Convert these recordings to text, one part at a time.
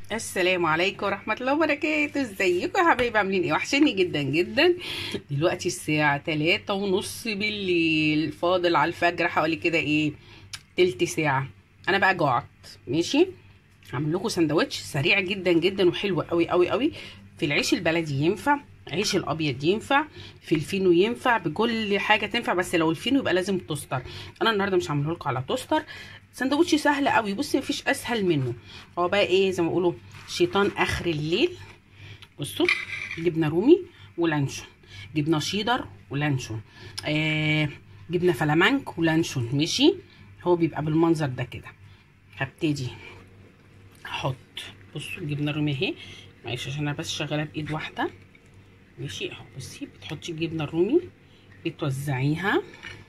السلام عليكم ورحمة الله وبركاته ازيكم يا حبايبي عاملين ايه وحشني جدا جدا دلوقتي الساعة تلاتة ونص بالليل فاضل على الفجر حوالي كده ايه تلت ساعة انا بقى جوعت ماشي هعمل لكم سندوتش سريع جدا جدا وحلو قوي قوي قوي في العيش البلدي ينفع عيش الابيض ينفع في الفينو ينفع بكل حاجه تنفع بس لو الفينو يبقى لازم توستر انا النهارده مش هعمله لكم على توستر سندوتش سهل قوي بصي مفيش اسهل منه هو بقى ايه زي ما بيقولوا شيطان اخر الليل بصوا جبنه رومي ولانشون جبنه شيدر ولانشون آه جبنه فلامنك ولانشون ماشي هو بيبقى بالمنظر ده كده هبتدي احط بصوا الجبنه الرومي اهي معلش عشان انا بس شغاله بايد واحده ماشي اهو بصي بتحطي الجبنه الرومي بتوزعيها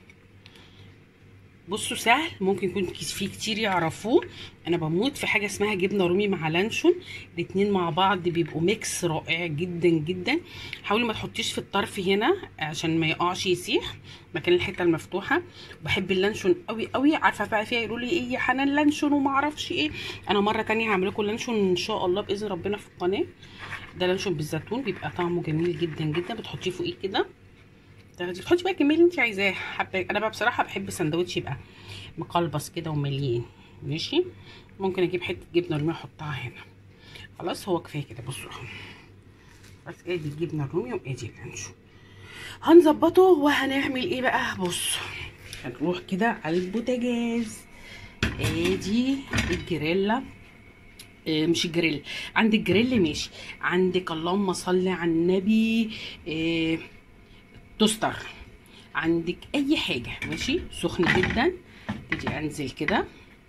بصوا سهل ممكن يكون في كتير يعرفوه انا بموت في حاجه اسمها جبنه رومي مع لانشون الاتنين مع بعض بيبقوا ميكس رائع جدا جدا حاولي ما تحطيش في الطرف هنا عشان ما يقعش يسيح مكان الحته المفتوحه بحب اللانشون قوي قوي عارفه بقى فيها يقولوا لي ايه يا حنان لانشون وما اعرفش ايه انا مره تانية هعمل لكم لانشون ان شاء الله باذن ربنا في القناه ده لانشون بالزيتون بيبقى طعمه جميل جدا جدا بتحطيه فوقيه كده تاخدي تحطي بقى الكميه اللي انت عايزاه حابه انا بقى بصراحه بحب السندوتش يبقى مقلبص كده ومليان ماشي ممكن اجيب حته جبنه رومي احطها هنا خلاص هو كفايه كده بصوا اهو بس ادي الجبنه الرومي وادي اللانشون هنظبطه وهنعمل ايه بقى بصوا هنروح كده على البوتاجاز ادي الجريلا إيه مش الجريل عندك جريل ماشي عندك اللهم صل على النبي إيه توستر عندك اي حاجه ماشي سخن جدا تيجي انزل كده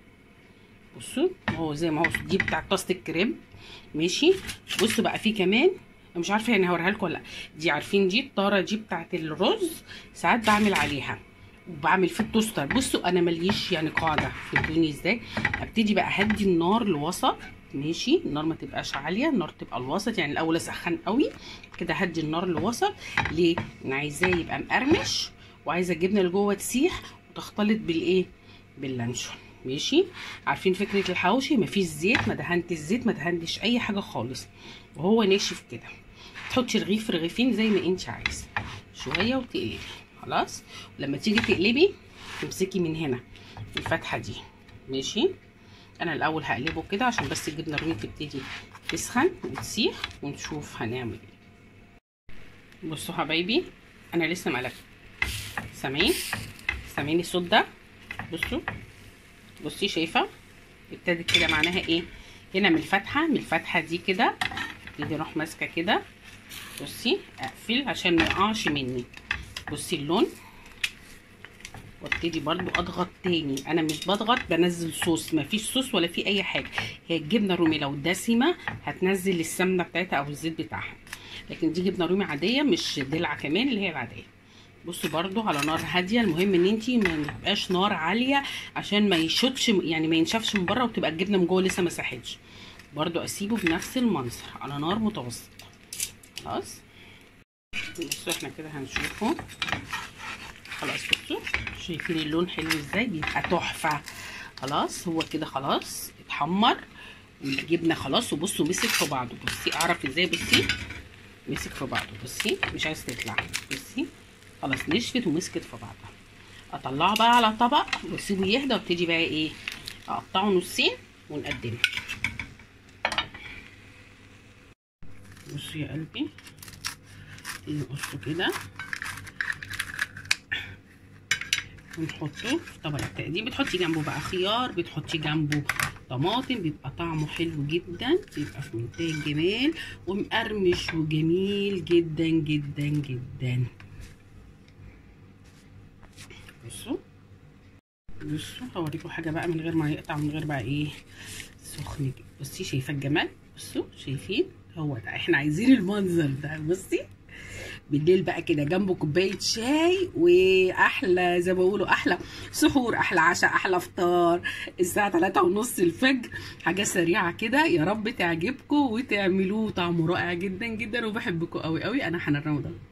بصوا هو زي ما هو دي بتاع طاسه الكريم ماشي بصوا بقى في كمان مش عارفه يعني هوريها لكم ولا لا دي عارفين دي الطاره دي بتاعت الرز ساعات بعمل عليها وبعمل في التوستر بصوا انا ماليش يعني قاعده فهمتوني ازاي ابتدي بقى اهدي النار لوسط ماشي النار ما تبقاش عاليه النار تبقى الوسط يعني الاول اسخن قوي كده هدي النار لوسط ليه انا عايزاه يبقى مقرمش وعايزه الجبنه اللي جوه تسيح وتختلط بالايه باللانشون ماشي عارفين فكره الحواوشي مفيش زيت ما دهنتش الزيت ما دهنتش اي حاجه خالص وهو ناشف كده تحطي رغيف رغيفين زي ما انت عايزه شويه وتقلبي خلاص ولما تيجي تقلبي تمسكي من هنا الفتحه دي ماشي انا الاول هقلبه كده عشان بس الجبنه الرومي تبتدي تسخن وتسيح ونشوف هنعمل ايه بصوا حبايبي انا لسه مقلبه سامعين سامعين الصوت ده بصوا بصي شايفه ابتدت كده معناها ايه هنا من الفتحه من الفتحه دي كده ابتدي اروح ماسكه كده بصي اقفل عشان ما يقعش مني بصي اللون وابتدي برضو اضغط تاني انا مش بضغط بنزل صوص مفيش صوص ولا في اي حاجه هي الجبنه الرومي لو دسمه هتنزل السمنه بتاعتها او الزيت بتاعها لكن دي جبنه رومي عاديه مش دلع كمان اللي هي العاديه بصوا برضو على نار هاديه المهم ان انت ما تبقاش نار عاليه عشان ما يشطش يعني ما ينشفش من بره وتبقى الجبنه من جوه لسه ما ساحتش برضو اسيبه بنفس المنظر على نار متوسطه خلاص بصوا احنا كده هنشوفه خلاص بصوا شايفين اللون حلو ازاي بيبقى تحفه خلاص هو كده خلاص اتحمر والجبنه خلاص وبصوا مسك في بعضه بصي اعرف ازاي بصي مسك في بعضه بصي مش عايز تطلع بصي خلاص نشفت ومسكت في بعضها اطلعه بقى على طبق واسيبه يهدى وابتدي بقى ايه اقطعه نصين ونقدمه بصوا يا قلبي نقصه كده ونحطه في طبق التقديم بتحطي جنبه بقى خيار بتحطي جنبه طماطم بيبقى طعمه حلو جدا بيبقى في منتهى الجمال ومقرمش وجميل جدا جدا جدا بصوا بصوا هوريكم حاجه بقى من غير ما يقطع من غير بقى ايه سخن بصي شايفه الجمال بصوا شايفين هو ده احنا عايزين المنظر ده بصي بالليل بقى كده جنبه كوبايه شاي واحلى زي ما بيقولوا احلى سحور احلى عشاء احلى فطار الساعه 3 ونص الفجر حاجه سريعه كده يا رب تعجبكم وتعملوه طعمه رائع جدا جدا وبحبكم قوي قوي انا حنان رمضان